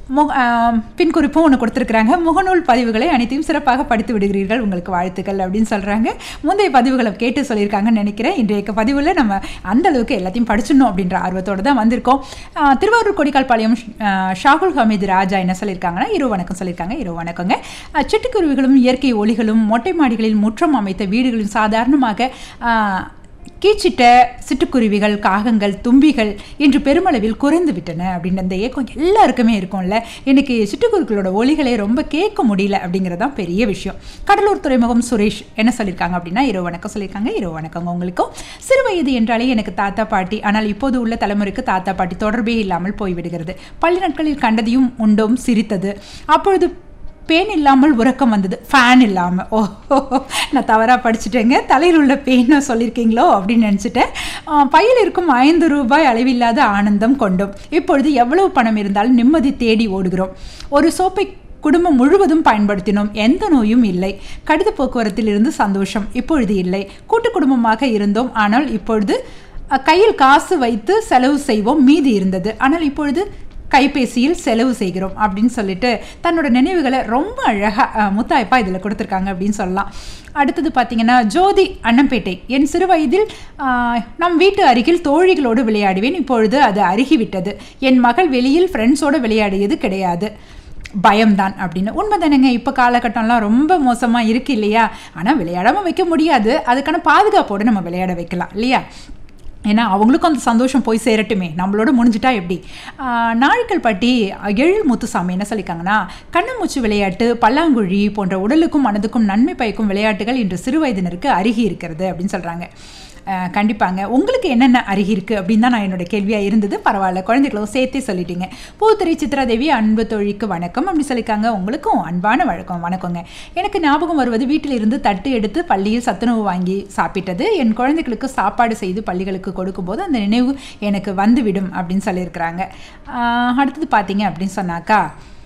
மு ஆஹ் பின் குறிப்பும் ஒன்று கொடுத்துருக்குறாங்க முகநூல் பதிவுகளை அனைத்தையும் சிறப்பாக படித்து விடுகிறீர்கள் உங்களுக்கு வாழ்த்துக்கள் அப்படின்னு சொல்கிறாங்க முந்தைய பதிவுகளை கேட்டு சொல்லியிருக்காங்கன்னு நினைக்கிறேன் இன்றைய பதிவில் நம்ம அந்த அளவுக்கு எல்லாத்தையும் படிச்சிடணும் அப்படின்ற ஆர்வத்தோடு தான் வந்திருக்கோம் ஆஹ் திருவாரூர் கொடிக்கால்பாளையம் ஆஹ் ஷாகுல் ஹமீது ராஜா என்ன சொல்லியிருக்காங்கன்னா இரு வணக்கம் சொல்லியிருக்காங்க இரு வணக்கங்க ஆஹ் சிட்டுக்குருவிகளும் இயற்கை ஒளிகளும் மொட்டை மாடிகளில் முற்றம் அமைத்த வீடுகளில் சாதாரணமாக ஆஹ் கீச்சிட்ட சிட்டுக்குருவிகள் காகங்கள் தும்பிகள் இன்று பெருமளவில் குறைந்து விட்டன அப்படின்னு அந்த ஏக்கம் எல்லாருக்குமே இருக்கும்ல எனக்கு சிட்டுக்குருவிகளோட ஒலிகளை ரொம்ப கேட்க முடியல அப்படிங்கிறது தான் பெரிய விஷயம் கடலூர் துறைமுகம் சுரேஷ் என்ன சொல்லியிருக்காங்க அப்படின்னா இரவு வணக்கம் சொல்லியிருக்காங்க இரவு வணக்கங்க உங்களுக்கும் சிறு வயது என்றாலே எனக்கு தாத்தா பாட்டி ஆனால் இப்போது உள்ள தலைமுறைக்கு தாத்தா பாட்டி தொடர்பே இல்லாமல் போய்விடுகிறது பள்ளி நாட்களில் கண்டதையும் உண்டோம் சிரித்தது அப்பொழுது பேன் இல்லாமல் உறக்கம் வந்தது ஃபேன் இல்லாமல் ஓ நான் தவறாக படிச்சுட்டேங்க தலையில் உள்ள பேனை சொல்லியிருக்கீங்களோ அப்படின்னு நினச்சிட்டேன் பையில் இருக்கும் ஐந்து ரூபாய் அளவில்லாத ஆனந்தம் கொண்டோம் இப்பொழுது எவ்வளவு பணம் இருந்தாலும் நிம்மதி தேடி ஓடுகிறோம் ஒரு சோப்பை குடும்பம் முழுவதும் பயன்படுத்தினோம் எந்த நோயும் இல்லை கடித போக்குவரத்தில் இருந்து சந்தோஷம் இப்பொழுது இல்லை கூட்டு குடும்பமாக இருந்தோம் ஆனால் இப்பொழுது அஹ், கையில் காசு வைத்து செலவு செய்வோம் மீதி இருந்தது ஆனால் இப்பொழுது கைபேசியில் செலவு செய்கிறோம் அப்படின்னு சொல்லிட்டு தன்னோட நினைவுகளை ரொம்ப அழகாக முத்தாய்ப்பா இதில் கொடுத்துருக்காங்க அப்படின்னு சொல்லலாம் அடுத்தது பார்த்தீங்கன்னா ஜோதி அன்னம்பேட்டை என் சிறு வயதில் ஆஹ், நம் வீட்டு அருகில் தோழிகளோடு விளையாடுவேன் இப்பொழுது அது அருகிவிட்டது என் மகள் வெளியில் ஃப்ரெண்ட்ஸோடு விளையாடியது கிடையாது பயம்தான் அப்படின்னு உண்மைதானேங்க இப்போ காலகட்டம்லாம் ரொம்ப மோசமாக இருக்கு இல்லையா ஆனால் விளையாடாமல் வைக்க முடியாது அதுக்கான பாதுகாப்போடு நம்ம விளையாட வைக்கலாம் இல்லையா ஏன்னா அவங்களுக்கும் அந்த சந்தோஷம் போய் சேரட்டுமே நம்மளோட முடிஞ்சிட்டா எப்படி ஆஹ் நாழிக்கல் பட்டி எழில் முத்துசாமி என்ன சொல்லியிருக்காங்கன்னா கண்ணாமூச்சி விளையாட்டு பல்லாங்குழி போன்ற உடலுக்கும் மனதுக்கும் நன்மை பயக்கும் விளையாட்டுகள் இன்று சிறு வயதினருக்கு அருகி இருக்கிறது அப்படின்னு சொல்கிறாங்க அஹ் கண்டிப்பாங்க உங்களுக்கு என்னென்ன அருகி இருக்குது அப்படின்னு தான் நான் என்னோட கேள்வியாக இருந்தது பரவாயில்ல குழந்தைகளும் சேர்த்தே சொல்லிட்டீங்க பூத்துறை சித்ராதேவி அன்பு தொழிக்கு வணக்கம் அப்படி சொல்லியிருக்காங்க உங்களுக்கும் அன்பான வழக்கம் வணக்கங்க எனக்கு ஞாபகம் வருவது வீட்டில் இருந்து தட்டு எடுத்து பள்ளியில் சத்துணவு வாங்கி சாப்பிட்டது என் குழந்தைகளுக்கு சாப்பாடு செய்து பள்ளிகளுக்கு கொடுக்கும்போது அந்த நினைவு எனக்கு வந்துவிடும் அப்படின்னு சொல்லியிருக்கிறாங்க ஆஹ் அடுத்தது பார்த்தீங்க அப்படின்னு சொன்னாக்கா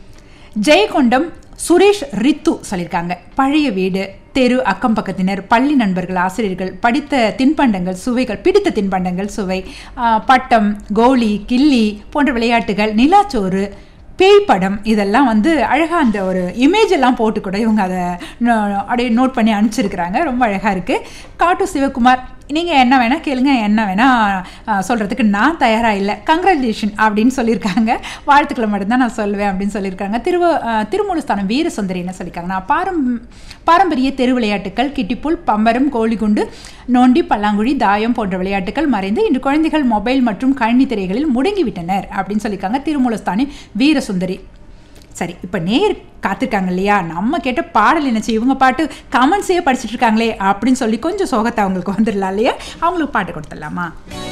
ஜெயகொண்டம் சுரேஷ் ரித்து சொல்லியிருக்காங்க பழைய வீடு தெரு அக்கம் பக்கத்தினர் பள்ளி நண்பர்கள் ஆசிரியர்கள் படித்த தின்பண்டங்கள் சுவைகள் பிடித்த தின்பண்டங்கள் சுவை ஆஹ் பட்டம் கோலி கில்லி போன்ற விளையாட்டுகள் நிலாச்சோறு பேய் படம் இதெல்லாம் வந்து அழகாக அந்த ஒரு இமேஜ் எல்லாம் போட்டு கூட இவங்க அதை நோ- அப்படியே நோட் பண்ணி அனுப்பிச்சிருக்கிறாங்க ரொம்ப அழகாக இருக்குது காட்டு சிவகுமார் நீங்கள் என்ன வேணால் கேளுங்க என்ன வேணால் சொல்கிறதுக்கு நான் தயாராக இல்லை கங்க்ராச்சுலேஷன் அப்படின்னு சொல்லியிருக்காங்க வாழ்த்துக்களை மட்டும்தான் நான் சொல்லுவேன் அப்படின்னு சொல்லியிருக்காங்க திருவ அஹ், திருமூலஸ்தானம் வீரசுந்தரி என்ன சொல்லியிருக்காங்கன்னா பாரம் பாரம்பரிய தெரு விளையாட்டுகள் கிட்டிப்புல் பம்பரம் கோழிகுண்டு நோண்டி பல்லாங்குழி தாயம் போன்ற விளையாட்டுகள் மறைந்து இன்று குழந்தைகள் மொபைல் மற்றும் கணினி திரைகளில் முடங்கிவிட்டனர் அப்படின்னு சொல்லியிருக்காங்க திருமூலஸ்தானி வீரசுந்தரி சரி இப்போ நேர் காத்திருக்காங்க இல்லையா நம்ம கேட்ட பாடல் என்னச்சு இவங்க பாட்டு கமெண்ட்ஸே படிச்சுட்டு இருக்காங்களே அப்படின்னு சொல்லி கொஞ்சம் சோகத்தை அவங்களுக்கு வந்துடலாம் இல்லையா அவங்களுக்கு பாட்டு கொடுத்துடலாமா